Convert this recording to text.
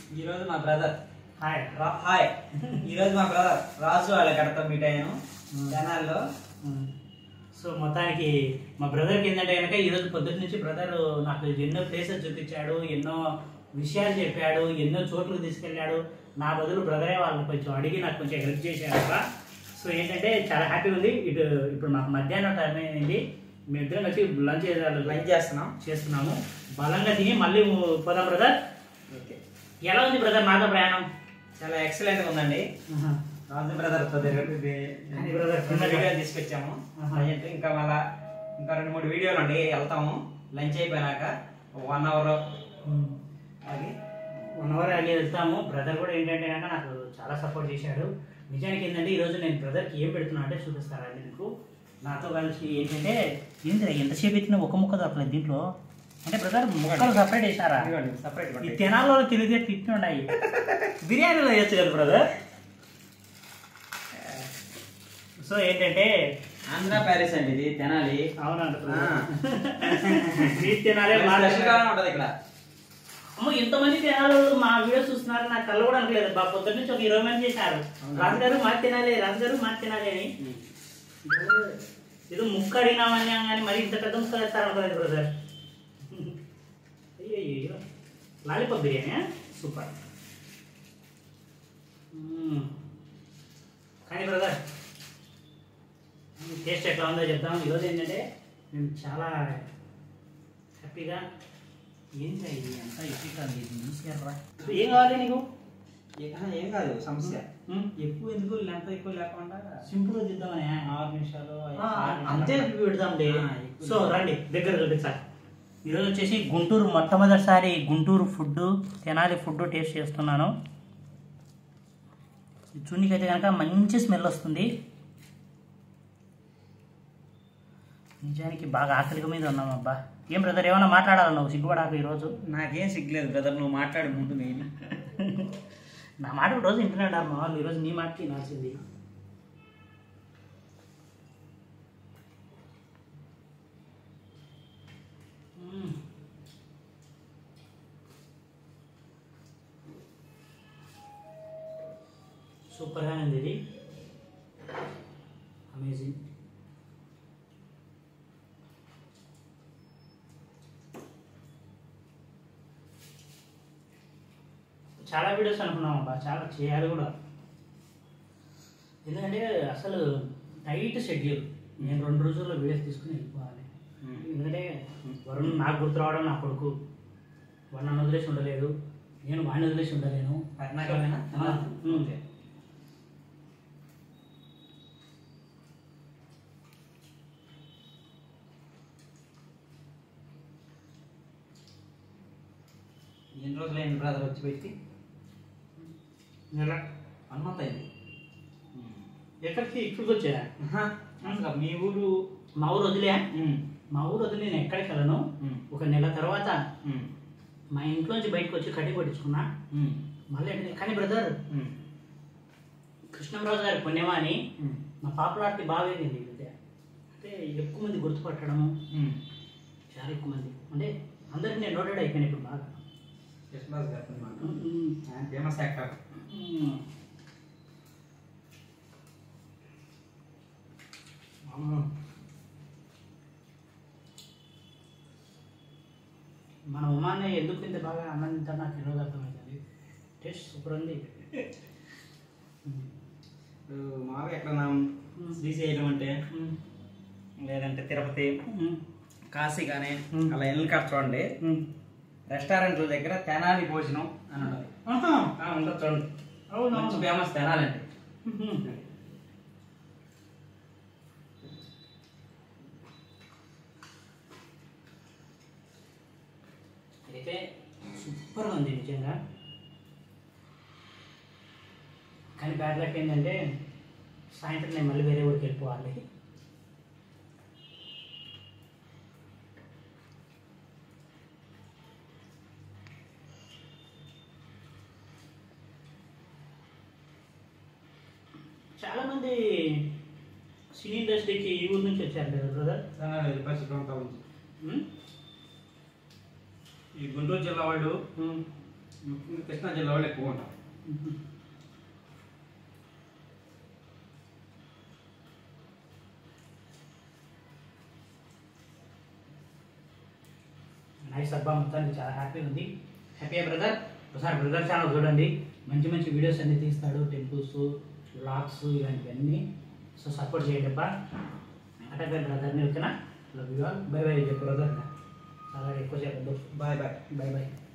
ఈరోజు మా brother hi రా హాయ్ ఈరోజు మా బ్రదర్ రాజు వాళ్ళ కడతో మీట్ అయ్యాను జనాల్లో సో మొత్తానికి మా బ్రదర్కి ఏంటంటే కనుక ఈరోజు పొద్దున్న నుంచి బ్రదర్ నాకు ఎన్నో ప్లేసెస్ చూపించాడు ఎన్నో విషయాలు చెప్పాడు ఎన్నో చోట్లకు తీసుకెళ్ళాడు నా బదులు బ్రదరే వాళ్ళని కొంచెం అడిగి నాకు కొంచెం హెల్ప్ చేశాడు సో ఏంటంటే చాలా హ్యాపీ ఉంది ఇటు ఇప్పుడు మాకు మధ్యాహ్నం టైం అయింది మేము ఇద్దరం వచ్చి లంచ్ లంచ్ చేస్తున్నాం చేస్తున్నాము బలంగా తిని మళ్ళీ పోదాం బ్రదర్ ఓకే ఎలా ఉంది బ్రదర్ నాతో ప్రయాణం చాలా ఎక్సలెంట్ గా ఉందండి రాజు బ్రదర్ తో తిరిగి కానీ brother, చిన్న వీడియో తీసుకొచ్చాము ఆహా. ప్రజెంట్ ఇంకా మళ్ళా ఇంకా రెండు మూడు వీడియోలు అండి వెళ్తాము లంచ్ అయిపోయినాక వన్ అవర్ అది వన్ అవర్ అన్నీ వెళ్తాము బ్రదర్ కూడా ఏంటంటే కనుక నాకు చాలా సపోర్ట్ చేశాడు నిజానికి ఏంటంటే ఈరోజు నేను బ్రదర్కి ఏం పెడుతున్నా అంటే చూపిస్తారండి మీకు నాతో కలిసి ఏంటంటే ఏంటి ఎంతసేపు ఎత్తినా ఒక ముక్క దొరకలేదు దీంట్లో అంటే బ్రదర్ ముక్కలు సపరేట్ వేసారా సపరేట్ ఈ తెనాల్లో తిరిగితే తిట్టి ఉన్నాయి బిర్యానీలో వేయచ్చు కదా బ్రదర్ సో ఏంటంటే ఆంధ్ర ప్యారిస్ అండి ఇది తినాలి అవునండి ఆ. స్వీట్ తినాలే మా స్పెషల్ గా ఉంటది ఇక్కడ అమ్మ ఇంతమంది తినాలి మా వీడియో చూస్తున్నారు నాకు కళ్ళు కూడా అనలేదు బా పొద్దున్న నుంచి ఒక ఇరవై మంది చేశారు అవునా? రాజు గారు మాకు తినాలి రాజు గారు మాకు తినాలి అని ఏదో ముక్క అడిగినామని కానీ మరి ఇంత పెద్ద ముక్క వేస్తారు అనుకోలేదు బ్రదర్ అయ్యో లాలీపాప్ బిర్యానీ సూపర్ మ్మ్. కానీ బ్రదర్ టేస్ట్ ఎట్లా ఉందో చెప్తాం ఈరోజు ఏంటంటే మేము చాలా హ్యాపీగా ఏంటి ఇది అంతా ఇచ్చికండి చూసారా ఏం కావాలి నీకు ఏ- ఆ, ఏం కాదు సమస్య మ్మ్. ఎక్కువ ఎందుకు లెంత్ ఎక్కువ లేకుండా సింపుల్గా తీద్దామని ఆరు నిమిషాలు ఐదు- ఆ, ఆరు నిమిషాలు. అంతే పెడదాంలే ఆ, ఎక్కువ సో రండి దగ్గర చూపించాలి ఈరోజు వచ్చేసి గుంటూరు మొట్టమొదటిసారి Guntur food Tenali food taste చేస్తున్నాను ఈ చున్నీకి అయితే కనుక మంచి స్మెల్ వస్తుంది నిజానికి బాగా ఆకలిగా మీద ఉన్నాం అబ్బా ఏం బ్రదర్ ఏమైనా మాట్లాడాలి నువ్వు సిగ్గుపడాక ఈరోజు నాకేం సిగ్గులేదు బ్రదర్ నువ్వు మాట్లాడు ముందు నేను నా మాట రోజు వింటున్నాడు మా వాళ్ళు ఈరోజు నీ మాటకి వినాల్సింది మ్మ్. సూపర్గా ఉంది ఇది అమేజింగ్ చాలా వీడియోస్ అనుకున్నాం అబ్బా చాలా చేయాలి కూడా ఎందుకంటే అసలు టైట్ షెడ్యూల్ నేను రెండు రోజుల్లో వీడియోస్ తీసుకుని వెళ్ళిపోవాలి ఎందుకంటే వరుణ్ నాకు గుర్తు రావడం నా కొడుకు వాడు నన్ను వదిలేసి ఉండలేదు నేను వాడిని వదిలేసి ఉండలేను కర్ణాటకమేనా ఆ, ఉమ్. ఎన్ని రోజులు అయింది బ్రదర్ వచ్చి పెట్టి నెల వన్ మంత్ అయింది ఎక్కడికి ఇక్కడికి వచ్చా ఆహా. అసలు మీ ఊరు మా ఊరు వదిలే ఉమ్, మా ఊరు వదిలి నేను ఎక్కడికి వెళ్ళను ఉమ్, ఒక నెల తర్వాత ఉమ్, మా ఇంట్లోంచి బయటకు వచ్చి కట్టి కొట్టించుకున్నా ఉమ్, మళ్ళీ అంటే కానీ బ్రదర్ ఉమ్, కృష్ణంరాజు గారి పుణ్యమా అని ఉమ్, నా పాపులారిటీ బాగా పెరిగింది ఈ మధ్య అంటే ఎక్కువ మంది గుర్తుపట్టడము ఉమ్. చాలా ఎక్కువ మంది అంటే అందరికి నేను నోటెడ్ అయిపోయాను ఇప్పుడు బాగా కృష్ణరాజు గారు అన్నమాట. ఆయన ఫేమస్ యాక్టర్ అమ్మో. మన ఉమాన్ని ఎందుకు ఇంత బాగా అన్నం తింటారు నాకు ఈరోజు అర్థమవుతుంది టేస్ట్ సూపర్ ఉంది ఇప్పుడు మామూలుగా ఎక్కడ శ్రీశైలం అంటే మ్మ్. లేదంటే తిరుపతి మ్మ్. కాశీ కానీ ఉమ్. అలా వెళ్ళి కాదు చూడండి మ్మ్. రెస్టారెంట్ల దగ్గర తెనాలి భోజనం అని ఉండదు ఆహా. ఆ, ఉండదు చూడండి అవును మంచి అవును. ఫేమస్ తెనాలి అంటే మ్మ్. అయితే సూపర్ ఉంది నిజంగా కానీ బ్యాడ్ లక్ ఏంటంటే సాయంత్రం నేను మళ్ళీ వేరే ఊరికి వెళ్ళిపోవాలి చాలా మంది సినీ ఇండస్ట్రీకి ఈ ఊరు నుంచి వచ్చారు కదా బ్రదర్ తెనాలి పశ్చిమ ప్రాంతాల నుంచి ఈ గుంటూరు జిల్లా వాళ్ళు కృష్ణా జిల్లా వాళ్ళు ఎక్కువ ఉంటారు నైస్ అబ్బా మొత్తానికి చాలా హ్యాపీగా ఉంది హ్యాపీ బ్రదర్ ఒకసారి బ్రదర్ ఛానల్ చూడండి మంచి మంచి వీడియోస్ అన్ని తీస్తాడు టెంపుల్స్ వ్లాగ్స్ ఇలాంటివన్నీ సో సపోర్ట్ చేయండి అబ్బా అటగా బ్రదర్ని ఓకేనా love you all bye bye చెప్పు బ్రదర్ చాలా ఎక్కువ చెప్పద్దు బాయ్ బాయ్ బై బై